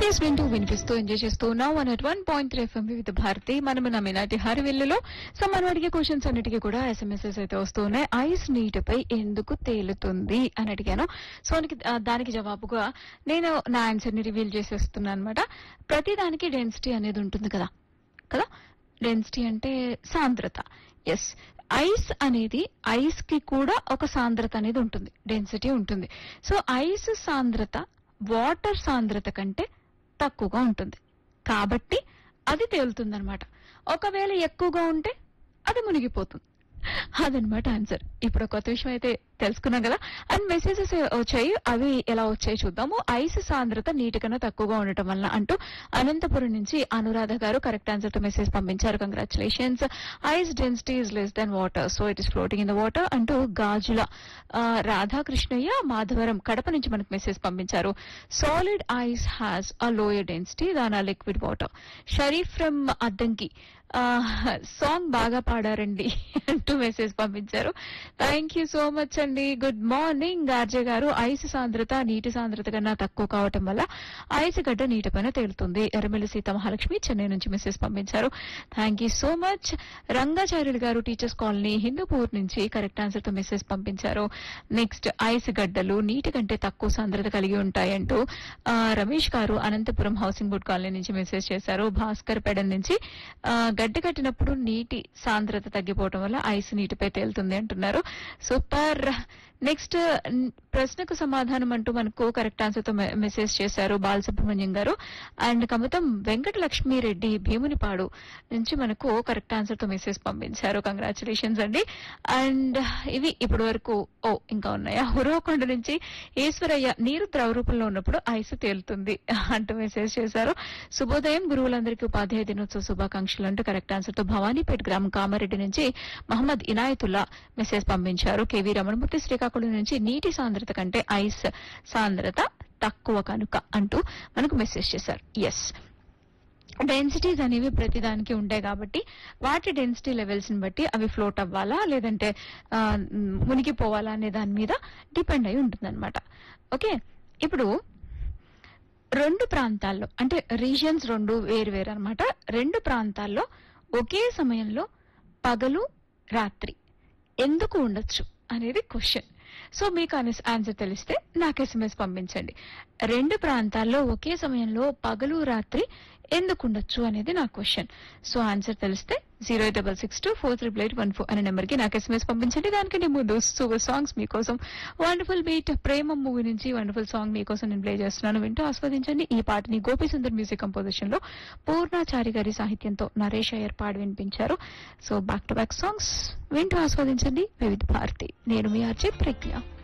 yes వింటూ వినిపిస్తూ enjoy చేస్తూ ఉన్నాం one at one point three FM with Bharati మనం నా మినాటి హరివిల్లులో సో మనం అడిగే క్వశ్చన్స్ అన్నిటికీ కూడా ఎస్ఎంఎస్ఎస్ అయితే వస్తూ ఉన్నాయి ఐస్ నీటిపై ఎందుకు తేలుతుంది అని అడిగాను సో దానికి- ఆ, దానికి జవాబుగా నేను నా ఆన్సర్ ని రివీల్ చేసేస్తున్నాను అనమాట ప్రతి దానికి డెన్సిటీ అనేది ఉంటుంది కదా కదా డెన్సిటీ అంటే సాంద్రత ఎస్ ఐస్ అనేది ఐస్ కి కూడా ఒక సాంద్రత అనేది ఉంటుంది డెన్సిటీ ఉంటుంది సో ఐస్ సాంద్రత వాటర్ సాంద్రత కంటే తక్కువగా ఉంటుంది కాబట్టి అది తేలుతుందన్నమాట ఒకవేళ ఎక్కువగా ఉంటే అది మునిగిపోతుంది అదనమాట ఆన్సర్ ఇప్పుడు కొత్త విషయం అయితే తెలుసుకున్నాం కదా అండ్ మెసేజెస్ వచ్చాయి అవి ఎలా వచ్చాయి చూద్దాము ఐస్ సాంద్రత నీటి కన్నా తక్కువగా ఉండటం వల్ల అంటూ అనంతపురం నుంచి అనురాధ గారు కరెక్ట్ ఆన్సర్ తో మెసేజ్ పంపించారు congratulations ice density is less than water so it is floating in the water అంటూ గాజుల ఆ, రాధాకృష్ణయ్య మాధవరం కడప నుంచి మనకు మెసేజ్ పంపించారు solid ice has a lower density than a liquid water Sharif from Addanki song బాగా పాడారండి అంటూ మెసేజ్ పంపించారు థ్యాంక్ యూ సో మచ్ అండి గుడ్ మార్నింగ్ ఆర్జే గారు ఐస్ సాంద్రత నీటి సాంద్రత కన్నా తక్కువ కావటం వల్ల ఐస్ గడ్డ నీటిపైన తేలుతుంది ఎర్రమిల్లి సీత మహాలక్ష్మి చెన్నై నుంచి మెసేజ్ పంపించారు thank you so much Rangacharyulu గారు టీచర్స్ కాలనీ హిందూపూర్ నుంచి కరెక్ట్ ఆన్సర్ తో మెసేజ్ పంపించారు నెక్స్ట్ ఐస్ గడ్డలు నీటి కంటే తక్కువ సాంద్రత కలిగి ఉంటాయంటూ ఆ, రమేష్ గారు అనంతపురం హౌసింగ్ బోర్డ్ కాలనీ నుంచి మెసేజ్ చేశారు భాస్కర్ పెడన్ నుంచి ఆ, గడ్డి కట్టినప్పుడు నీటి సాంద్రత తగ్గిపోవడం వల్ల ఐస్ నీటిపై తేలుతుంది అంటున్నారు సూపర్ నెక్స్ట్ న్- ప్రశ్నకు సమాధానం అంటూ మనకు కరెక్ట్ ఆన్సర్ తో మె- మెసేజ్ చేశారు బాలసుబ్రహ్మణ్యం గారు అండ్ కమతం వెంకట లక్ష్మీరెడ్డి భీమునిపాడు నుంచి మనకు కరెక్ట్ ఆన్సర్ తో మెసేజ్ పంపించారు కంగ్రాచులేషన్స్ అండి అండ్ ఇవి ఇప్పటి వరకు ఓ ఇంకా ఉన్నాయా హురవకొండ నుంచి ఈశ్వరయ్య నీరు ద్రవ రూపంలో ఉన్నప్పుడు ఐస్ తేలుతుంది అంటూ మెసేజ్ చేశారు శుభోదయం గురువులందరికీ ఉపాధ్యాయ దినోత్సవ శుభాకాంక్షలు అంటూ కరెక్ట్ ఆన్సర్ తో భవానీపేట్ గ్రామం కామారెడ్డి నుంచి మహమ్మద్ ఇనాయతుల్లా మెసేజ్ పంపించారు కేవీ రమణమూర్తి శ్రీకాకుళం నుంచి నీటి సాంద్రత కంటే ఐస్ సాంద్రత తక్కువ కనుక అంటూ మనకు మెసేజ్ చేశారు ఎస్ డెన్సిటీస్ అనేవి ప్రతిదానికి ఉంటాయి కాబట్టి వాటి డెన్సిటీ లెవెల్స్ ని బట్టి అవి ఫ్లోట్ అవ్వాలా లేదంటే ఆ, మ్, మునిగిపోవాలా అనే దాని మీద డిపెండ్ అయి ఉంటుందన్నమాట ఓకే ఇప్పుడు రెండు ప్రాంతాల్లో అంటే రీజియన్స్ రెండు వేరు వేరు అనమాట రెండు ప్రాంతాల్లో ఒకే సమయంలో పగలు రాత్రి ఎందుకు ఉండొచ్చు అనేది క్వశ్చన్ సో మీకు ఆన్సర్ తెలిస్తే నాకు ఎస్ఎంఎస్ పంపించండి రెండు ప్రాంతాల్లో ఒకే సమయంలో పగలు రాత్రి ఎందుకు ఉండొచ్చు అనేది నా క్వశ్చన్ సో ఆన్సర్ తెలిస్తే zero eight double six two four triple eight one four అనే నెంబర్కి నాకు ఎస్ఎంఎస్ పంపించండి దానికంటే ముందు సూపర్ సాంగ్స్ మీకోసం వండర్ఫుల్ బీట్ ప్రేమ మూవీ నుంచి వండర్ఫుల్ సాంగ్ మీకోసం నేను ప్లే చేస్తున్నాను వింటూ ఆస్వాదించండి ఈ పాటని గోపి సుందర్ మ్యూజిక్ కంపోజిషన్ లో పూర్ణాచారి గారి సాహిత్యంతో నరేష్ అయ్యర్ పాడి వినిపించారు so back to back songs వింటూ ఆస్వాదించండి వివిధ భారతి నేను మీ ఆర్జే ప్రజ్ఞ